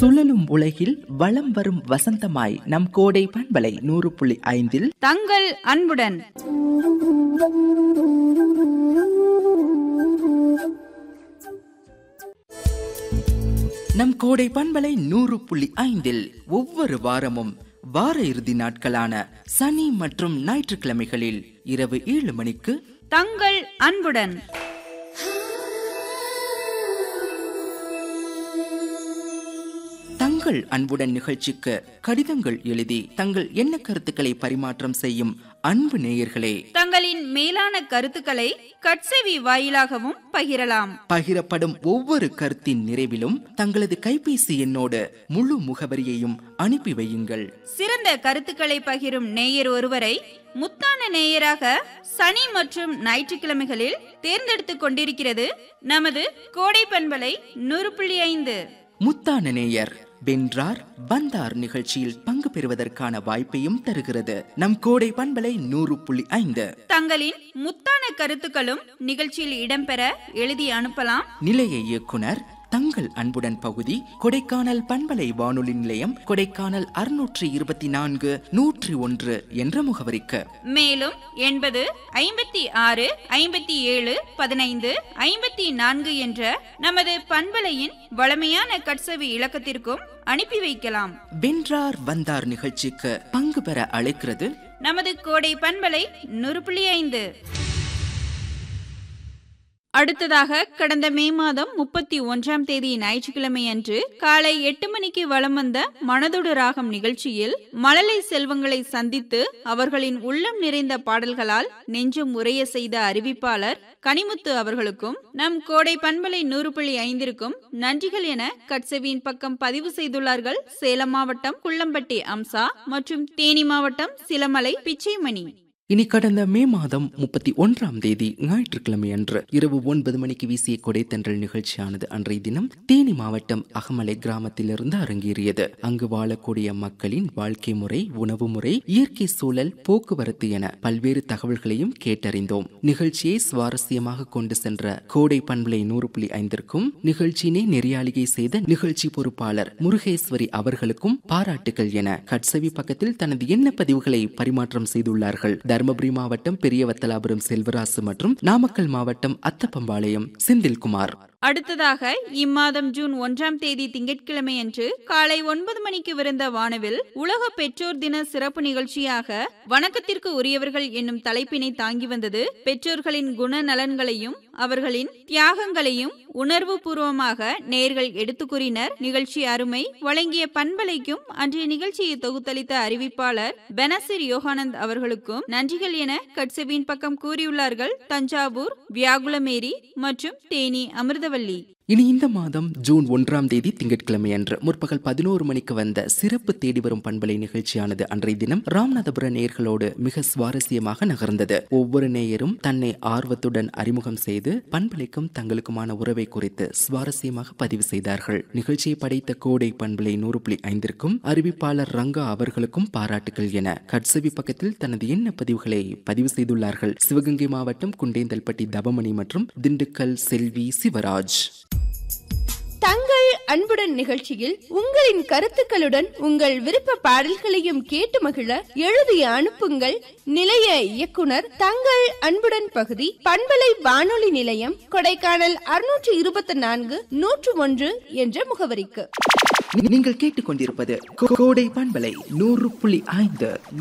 சுழலும் உலகில் வலம் வரும் வசந்தமாய் நம் கோடை பண்பலை நூறு புள்ளி ஐந்தில் தங்கள் அன்புடன் நம் கோடை பண்பலை நூறு புள்ளி ஐந்தில் ஒவ்வொரு வாரமும் வார இறுதி நாட்களான சனி மற்றும் ஞாயிற்றுக்கிழமைகளில் இரவு ஏழு மணிக்கு தங்கள் அன்புடன் தங்கள் அன்புடன் நிகழ்ச்சிக்கு கடிதங்கள் எழுதி தங்கள் எண்ண கருத்துக்களை பரிமாற்றம் செய்யும் அன்பு நேயர்களே தங்களின் மேலான கருத்துக்களை கட்செவி வாயிலாகவும் பகிரலாம் பகிரப்படும் ஒவ்வொரு கருத்தின் நிறைவிலும் தங்களது கைபேசி எண்ணோடு முழு முகவரியையும் அனுப்பி வையுங்கள் சிறந்த கருத்துக்களை பகிரும் நேயர் ஒருவரை முத்தான நேயராக சனி மற்றும் ஞாயிற்றுக்கிழமைகளில் தேர்ந்தெடுத்துக் கொண்டிருக்கிறது நமது கோடை பண்பலை நூறு புள்ளி ஐந்து முத்தான நேயர் வென்றார் வந்தார் நிகழ்ச்சியில் பங்கு பெறுவதற்கான வாய்ப்பையும் தருகிறது நம் கோடை பண்பலை நூறு புள்ளி ஐந்து தங்களின் முத்தான கருத்துக்களும் நிகழ்ச்சியில் இடம்பெற எழுதி அனுப்பலாம் நிலைய இயக்குனர் தங்கள் அன்புடன் பகுதி கொடைக்கானல் பண்பலை வானொலி நிலையம் கொடைக்கானல் அறுநூற்றி இருபத்தி நான்கு நூற்றி ஒன்று என்ற முகவரிக்கு மேலும் எண்பது ஐம்பத்தி ஆறு ஐம்பத்தி ஏழு பதினைந்து ஐம்பத்தி நான்கு என்ற நமது பண்பலையின் வளமையான கட்சவி இலக்கத்திற்கும் அனுப்பி வைக்கலாம் வென்றார் வந்தார் நிகழ்ச்சிக்கு பங்கு பெற அழைக்கிறது நமது கோடை பண்பலை நூறு புள்ளி ஐந்து அடுத்ததாக கடந்த மே மாதம் முப்பத்தி ஒன்றாம் தேதி ஞாயிற்றுக்கிழமை அன்று காலை எட்டு மணிக்கு வலம் வந்த மனதொடு ராகம் நிகழ்ச்சியில் மழலை செல்வங்களை சந்தித்து அவர்களின் உள்ளம் நிறைந்த பாடல்களால் நெஞ்சும் உரைய செய்த அறிவிப்பாளர் கனிமுத்து அவர்களுக்கும் நம் கோடை பண்பலை நூறு புள்ளி ஐந்திற்கும் நன்றிகள் என கட்செவியின் பக்கம் பதிவு செய்துள்ளார்கள் சேலம் மாவட்டம் குள்ளம்பட்டி அம்சா மற்றும் தேனி மாவட்டம் சிலமலை பிச்சைமணி இனி கடந்த மே மாதம் முப்பத்தி ஒன்றாம் தேதி ஞாயிற்றுக்கிழமை அன்று இரவு ஒன்பது மணிக்கு வீசிய கொடைத்தன்றல் நிகழ்ச்சியானது அன்றைய தினம் தேனி மாவட்டம் அகமலை கிராமத்திலிருந்து அரங்கேறியது அங்கு வாழக்கூடிய மக்களின் வாழ்க்கை முறை உணவு முறை இயற்கை சூழல் போக்குவரத்து என பல்வேறு தகவல்களையும் கேட்டறிந்தோம் நிகழ்ச்சியை சுவாரஸ்யமாக கொண்டு சென்ற கோடை பண்பலை நூறு புள்ளி ஐந்திற்கும் நிகழ்ச்சியினை நெறியாளிகை செய்த நிகழ்ச்சி பொறுப்பாளர் முருகேஸ்வரி அவர்களுக்கும் பாராட்டுகள் என கட்சவி பக்கத்தில் தனது எண்ண பதிவுகளை பரிமாற்றம் செய்துள்ளார்கள் தருமபுரி மாவட்டம் பெரியவத்தலாபுரம் செல்வராசு மற்றும் நாமக்கல் மாவட்டம் அத்தப்பம்பாளையம் செந்தில்குமார் அடுத்ததாக இம்மாதம் ஜூன் ஒன்றாம் தேதி திங்கட்கிழமை அன்று காலை ஒன்பது மணிக்கு விருந்த வானவில் உலக பெற்றோர் தின சிறப்பு நிகழ்ச்சியாக வணக்கத்திற்கு உரியவர்கள் என்னும் தலைப்பினை தாங்கி வந்தது பெற்றோர்களின் குண நலன்களையும் அவர்களின் தியாகங்களையும் உணர்வு பூர்வமாக நேர்கள் எடுத்து கூறினர் நிகழ்ச்சி அருமை வழங்கிய பண்பலைக்கும் அன்றைய நிகழ்ச்சியை தொகுத்தளித்த அறிவிப்பாளர் பெனசிர் யோகானந்த் அவர்களுக்கும் நன்றிகள் என கட்செவியின் பக்கம் கூறியுள்ளார்கள் தஞ்சாவூர் வியாகுலமேரி மற்றும் தேனி அமிர்தவல்லி இனி இந்த மாதம் ஜூன் ஒன்றாம் தேதி திங்கட்கிழமை அன்று முற்பகல் பதினோரு மணிக்கு வந்த சிறப்பு தேடி வரும் பண்பலை நிகழ்ச்சியானது அன்றைய தினம் ராமநாதபுர நேயர்களோடு மிக சுவாரஸ்யமாக நகர்ந்தது ஒவ்வொரு நேயரும் தன்னை ஆர்வத்துடன் அறிமுகம் செய்து பண்பலைக்கும் தங்களுக்குமான உறவை குறித்து சுவாரஸ்யமாக பதிவு செய்தார்கள் நிகழ்ச்சியை படைத்த கோடை பண்பலை நூறு புள்ளி ஐந்திற்கும் அறிவிப்பாளர் ரங்கா அவர்களுக்கும் பாராட்டுகள் என கட்சவி பக்கத்தில் தனது எண்ண பதிவுகளை பதிவு செய்துள்ளார்கள் சிவகங்கை மாவட்டம் குண்டேந்தல்பட்டி தவமணி மற்றும் திண்டுக்கல் செல்வி சிவராஜ் தங்கள் அன்புடன் நிகழ்ச்சியில் உங்களின் கருத்துக்களுடன் உங்கள் விருப்ப பாடல்களையும் கேட்டு மகிழ எழுதி அனுப்புங்கள் நிலைய இயக்குனர் தங்கள் அன்புடன் பகுதி பண்பலை வானொலி நிலையம் கொடைக்கானல் அறுநூற்று இருபத்தி நான்கு நூற்று ஒன்று என்ற முகவரிக்கு நீங்கள் கேட்டுக்கொண்டிருப்பது கோடை பண்பலை நூறு புள்ளி ஐந்து